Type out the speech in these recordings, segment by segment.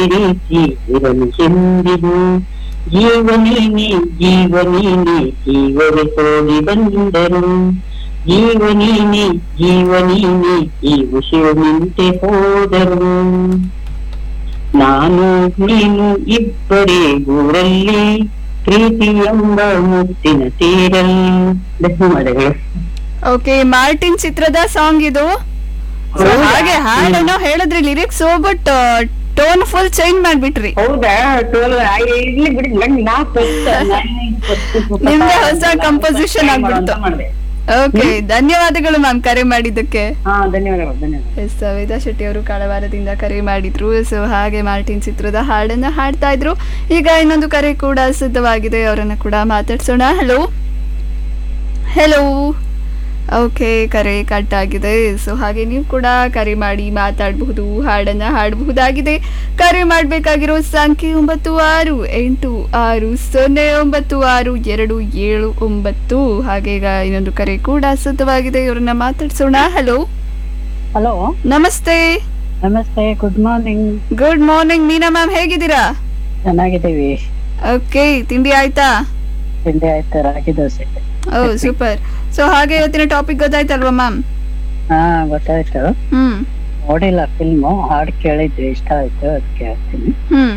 ರೀತಿ ಇರಲು ಎಂದಿಗೂ ಜೀವ ನೀನೆ ಜೀವ ನೀನೆ ಜೀವವೇ ತೋಡಿ ಬಂದರು ಜೀವ ನೀನೆ ಜೀವ ನೀನೆ ಈ ವಿಷಯ ನಿಂತೆ ಹೋದರು ನಾನು ನೀನು ಇಬ್ಬರೇ ಊರಲ್ಲಿ ಪ್ರೀತಿ ಎಂಬ ಮುತ್ತಿನ ತೇರಲ್ಲಿ ಧನ್ಯವಾದಗಳು ಓಕೆ ಮಾರ್ಟಿನ್ ಚಿತ್ರದ ಸಾಂಗ್ ಇದು So, ಹೌದಾ? ಹಾಗೆ ಹಾಡನ್ನು ಹೇಳಿದ್ರಿ lyrics but tone full change ಮಾಡ್ಬಿಟ್ರಿ ಹೌದಾ ಟೋಲ್ ಇರ್ಲಿ ಬಿಡಿ ನಂಗೆ ನಾ first, ನಾನು ಇದು first ನಿಮ್ದೇ ಹೊಸ composition try ಮಾಡು ಅಂತ ಆಗ್ಬಿಡ್ತು. ಮಾಡ್ದೆ. ಓಕೆ ಧನ್ಯವಾದಗಳು ಮ್ಯಾಮ್ ಕರೆ ಮಾಡಿದ್ದಕ್ಕೆ ಹಾ ಧನ್ಯವಾದಗಳು ಧನ್ಯವಾದ ಎಸ್ ವೇದಾ ಶೆಟ್ಟಿ ಅವರು ಕಾಳವಾರದಿಂದ ಕರೆ ಮಾಡಿದ್ರು ಸೊ ಹಾಗೆ ಮಾರ್ಟಿನ್ ಚಿತ್ರದ ಹಾಡನ್ನ ಹಾಡ್ತಾ ಇದ್ರು ಈಗ ಇನ್ನೊಂದು ಕರೆ ಕೂಡ ಸಿದ್ಧವಾಗಿದೆ ಅವರನ್ನ ಕೂಡ ಮಾತಾಡ್ಸೋಣ ಹಲೋ ಹೆಲೋ ಓಕೆ ಕರೆ ಕಟ್ ಆಗಿದೆ ಸೊ ಹಾಗೆ ನೀವು ಕೂಡ ಕರೆ ಮಾಡಿ ಮಾತಾಡಬಹುದು ಹಾಡನ್ನ ಹಾಡಬಹುದಾಗಿದೆ ಕರೆ ಮಾಡಬೇಕಾಗಿರೋ ಸಂಖ್ಯೆ ಒಂಬತ್ತು ಆರು ಎಂಟು ಆರು ಸೊನ್ನೆ ಒಂಬತ್ತು ಆರು ಎರಡು ಏಳು ಒಂಬತ್ತು ಹಾಗೆ ಈಗ ಇನ್ನೊಂದು ಕರೆ ಕೂಡ ಸಿದ್ಧವಾಗಿದೆ ಇವರನ್ನ ಮಾತಾಡ್ಸೋಣ ಹಲೋ ಹಲೋ ನಮಸ್ತೆ ನಮಸ್ತೆ good morning good morning Meena ma'am ಹೇಗಿದ್ದೀರಾ ಚೆನ್ನಾಗಿದ್ದೀವಿ ಓಕೆ ತಿಂಡಿ ಆಯ್ತಾ ತಿಂಡಿ ಆಯ್ತು ರಾಗಿ ದೋಸೆ ಓ ಸೂಪರ್ ಸೊ ಹಾಗೆ ಇವತ್ತಿನ ಟಾಪಿಕ್ ಗೊತ್ತಾಯ್ತಲ್ವಾ ಮ್ಯಾಮ್ ಹಾ ಗೊತ್ತಾಯ್ತು ಹ್ಮ್ ನೋಡಿಲ್ಲ ಫಿಲ್ಮು ಹಾಡು ಕೇಳಿದ್ದೆ ಇಷ್ಟ ಆಯ್ತು ಅದಕ್ಕೆ ಹೇಳ್ತೀನಿ ಹ್ಮ್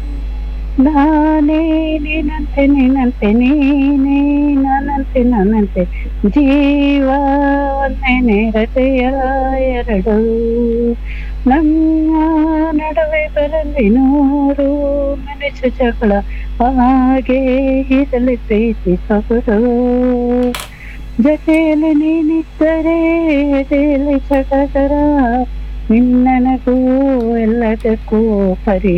ನಾನೇ ನೀನಂತೆ ನೀನಂತೆ ನೀನೇ ನಾನಂತೆ ನಾನಂತೆ ಜೀವ ಒಂದೇನೆ ಹೃದಯ ಎರಡು ನಮ್ಮ ನಡುವೆ ಬರಲಿ ನೂರು ಮನಸ್ಸು ಜಗಳ ಹಾಗೆ ಇರಲಿ ಪ್ರೀತಿ ಸೊಗರು ಜೊತೆಯಲ್ಲಿ ನೀನಿದ್ದರೆ ಎದೆಯಲ್ಲಿ ಸಡಗರ ನಿನ್ನನಗೂ ಎಲ್ಲದಕ್ಕೂ ಪರಿ